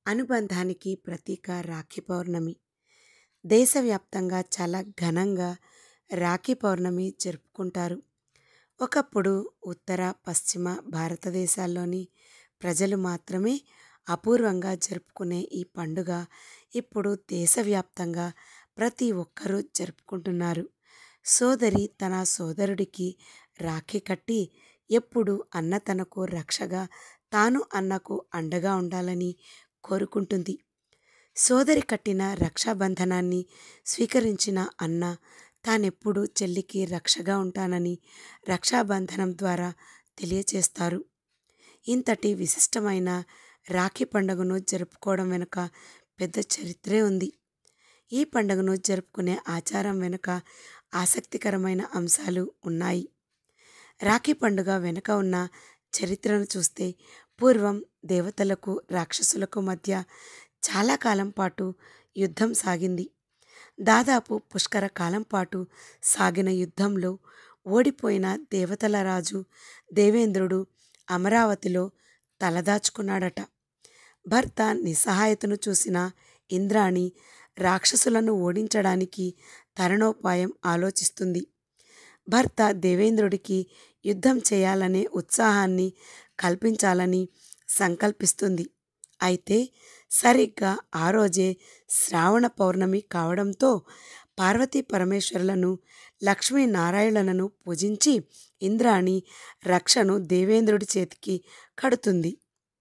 అనుబంధానికి ప్రతీక రాఖీ పౌర్ణమి దేశవ్యాప్తంగా చాలా ఘనంగా రాఖీ పౌర్ణమి జరుపుకుంటారు ఒకప్పుడు ఉత్తర పశ్చిమ భారతదేశాల్లోని ప్రజలు మాత్రమే అపూర్వంగా జరుపుకునే ఈ పండుగ ఇప్పుడు దేశవ్యాప్తంగా ప్రతి ఒక్కరూ జరుపుకుంటున్నారు సోదరి తన సోదరుడికి రాఖీ కట్టి ఎప్పుడు అన్న తనకు రక్షగా తాను అన్నకు అండగా ఉండాలని కోరుకుంటుంది సోదరి కట్టిన రక్షాబంధనాన్ని స్వీకరించిన అన్న తానెప్పుడు చెల్లికి రక్షగా ఉంటానని రక్షాబంధనం ద్వారా తెలియచేస్తారు ఇంతటి విశిష్టమైన రాఖీ పండుగను జరుపుకోవడం వెనుక పెద్ద చరిత్రే ఉంది ఈ పండుగను జరుపుకునే ఆచారం వెనుక ఆసక్తికరమైన అంశాలు ఉన్నాయి రాఖీ పండుగ వెనుక ఉన్న చరిత్రను చూస్తే పూర్వం దేవతలకు రాక్షసులకు మధ్య చాలా కాలం పాటు యుద్ధం సాగింది దాదాపు పుష్కర కాలం పాటు సాగిన యుద్ధంలో ఓడిపోయిన దేవతల రాజు దేవేంద్రుడు అమరావతిలో తలదాచుకున్నాడట భర్త నిస్సహాయతను చూసిన ఇంద్రాణి రాక్షసులను ఓడించడానికి తరుణోపాయం ఆలోచిస్తుంది భర్త దేవేంద్రుడికి యుద్ధం చేయాలనే ఉత్సాహాన్ని కల్పించాలని సంకల్పిస్తుంది అయితే సరిగ్గా ఆ రోజే శ్రావణ పౌర్ణమి కావడంతో పార్వతీ పరమేశ్వరులను లక్ష్మీనారాయణలను పూజించి ఇంద్రాణి రక్షను దేవేంద్రుడి చేతికి కడుతుంది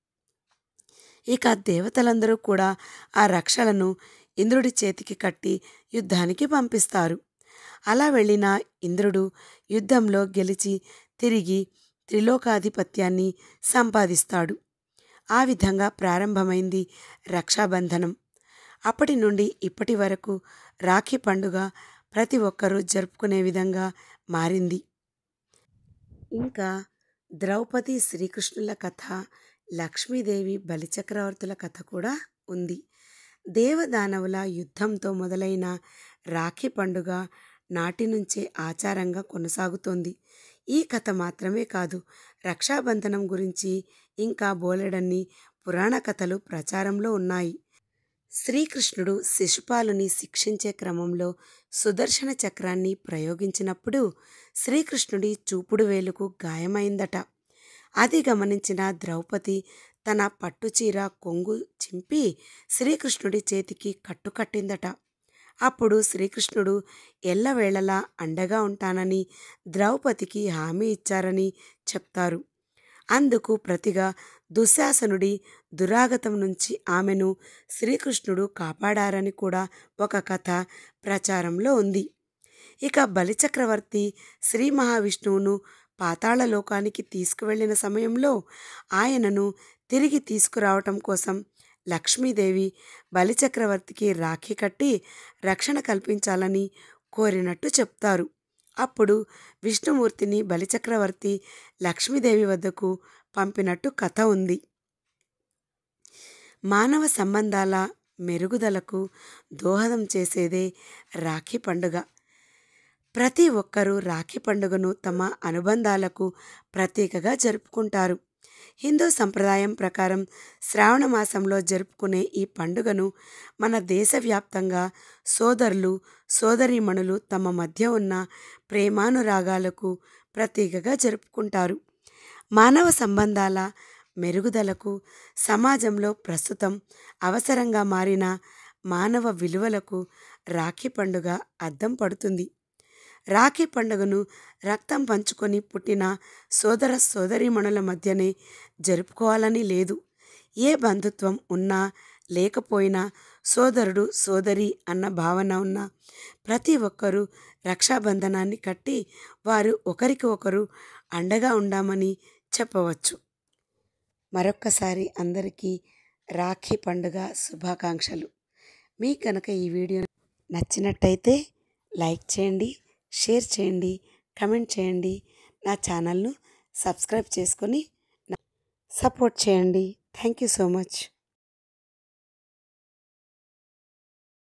ఇక దేవతలందరూ కూడా ఆ రక్షలను ఇంద్రుడి చేతికి కట్టి యుద్ధానికి పంపిస్తారు అలా వెళ్ళిన ఇంద్రుడు యుద్ధంలో గెలిచి తిరిగి త్రిలోకాధిపత్యాన్ని సంపాదిస్తాడు ఆ విధంగా ప్రారంభమైంది రక్షాబంధనం అప్పటి నుండి ఇప్పటి వరకు రాఖీ పండుగ ప్రతి ఒక్కరూ జరుపుకునే విధంగా మారింది ఇంకా ద్రౌపది శ్రీకృష్ణుల కథ లక్ష్మీదేవి బలిచక్రవర్తుల కథ కూడా ఉంది దేవదానవుల యుద్ధంతో మొదలైన రాఖీ పండుగ నాటి నుంచే ఆచారంగా కొనసాగుతోంది ఈ కథ మాత్రమే కాదు రక్షాబంధనం గురించి ఇంకా బోలెడన్ని పురాణ కథలు ప్రచారంలో ఉన్నాయి శ్రీకృష్ణుడు శిశుపాలుని శిక్షించే క్రమంలో సుదర్శన చక్రాన్ని ప్రయోగించినప్పుడు శ్రీకృష్ణుడి చూపుడు వేలుకు గాయమైందట అది గమనించిన ద్రౌపది తన పట్టుచీర కొంగు చింపి శ్రీకృష్ణుడి చేతికి కట్టుకట్టిందట అప్పుడు శ్రీకృష్ణుడు ఎల్లవేళలా అండగా ఉంటానని ద్రౌపదికి హామీ ఇచ్చారని చెప్తారు అందుకు ప్రతిగా దుశ్శాసనుడి దురాగతం నుంచి ఆమెను శ్రీకృష్ణుడు కాపాడారని కూడా ఒక కథ ప్రచారంలో ఉంది ఇక బలిచక్రవర్తి శ్రీ మహావిష్ణువును పాతాళలోకానికి తీసుకువెళ్ళిన సమయంలో ఆయనను తిరిగి తీసుకురావటం కోసం లక్ష్మీదేవి బలిచక్రవర్తికి రాఖీ కట్టి రక్షణ కల్పించాలని కోరినట్టు చెప్తారు అప్పుడు విష్ణుమూర్తిని బలిచక్రవర్తి లక్ష్మీదేవి వద్దకు పంపినట్టు కథ ఉంది మానవ సంబంధాల మెరుగుదలకు దోహదం చేసేదే రాఖీ పండుగ ప్రతి ఒక్కరూ రాఖీ పండుగను తమ అనుబంధాలకు ప్రతీకగా జరుపుకుంటారు హిందూ సంప్రదాయం ప్రకారం శ్రావణ మాసంలో జరుపుకునే ఈ పండుగను మన దేశవ్యాప్తంగా సోదరులు సోదరీమణులు తమ మధ్య ఉన్న ప్రేమానురాగాలకు ప్రతీకగా జరుపుకుంటారు మానవ సంబంధాల మెరుగుదలకు సమాజంలో ప్రస్తుతం అవసరంగా మారిన మానవ విలువలకు రాఖీ పండుగ అద్దం పడుతుంది రాఖీ పండుగను రక్తం పంచుకొని పుట్టిన సోదర సోదరీమణుల మధ్యనే జరుపుకోవాలని లేదు ఏ బంధుత్వం ఉన్నా లేకపోయినా సోదరుడు సోదరి అన్న భావన ఉన్న ప్రతి ఒక్కరూ రక్షాబంధనాన్ని కట్టి వారు ఒకరికి ఒకరు అండగా ఉండామని చెప్పవచ్చు మరొక్కసారి అందరికీ రాఖీ పండుగ శుభాకాంక్షలు మీకు కనుక ఈ వీడియో నచ్చినట్టయితే లైక్ చేయండి షేర్ చేయండి కమెంట్ చేయండి నా ఛానల్ను సబ్స్క్రైబ్ చేసుకొని సపోర్ట్ చేయండి థ్యాంక్ యూ సో మచ్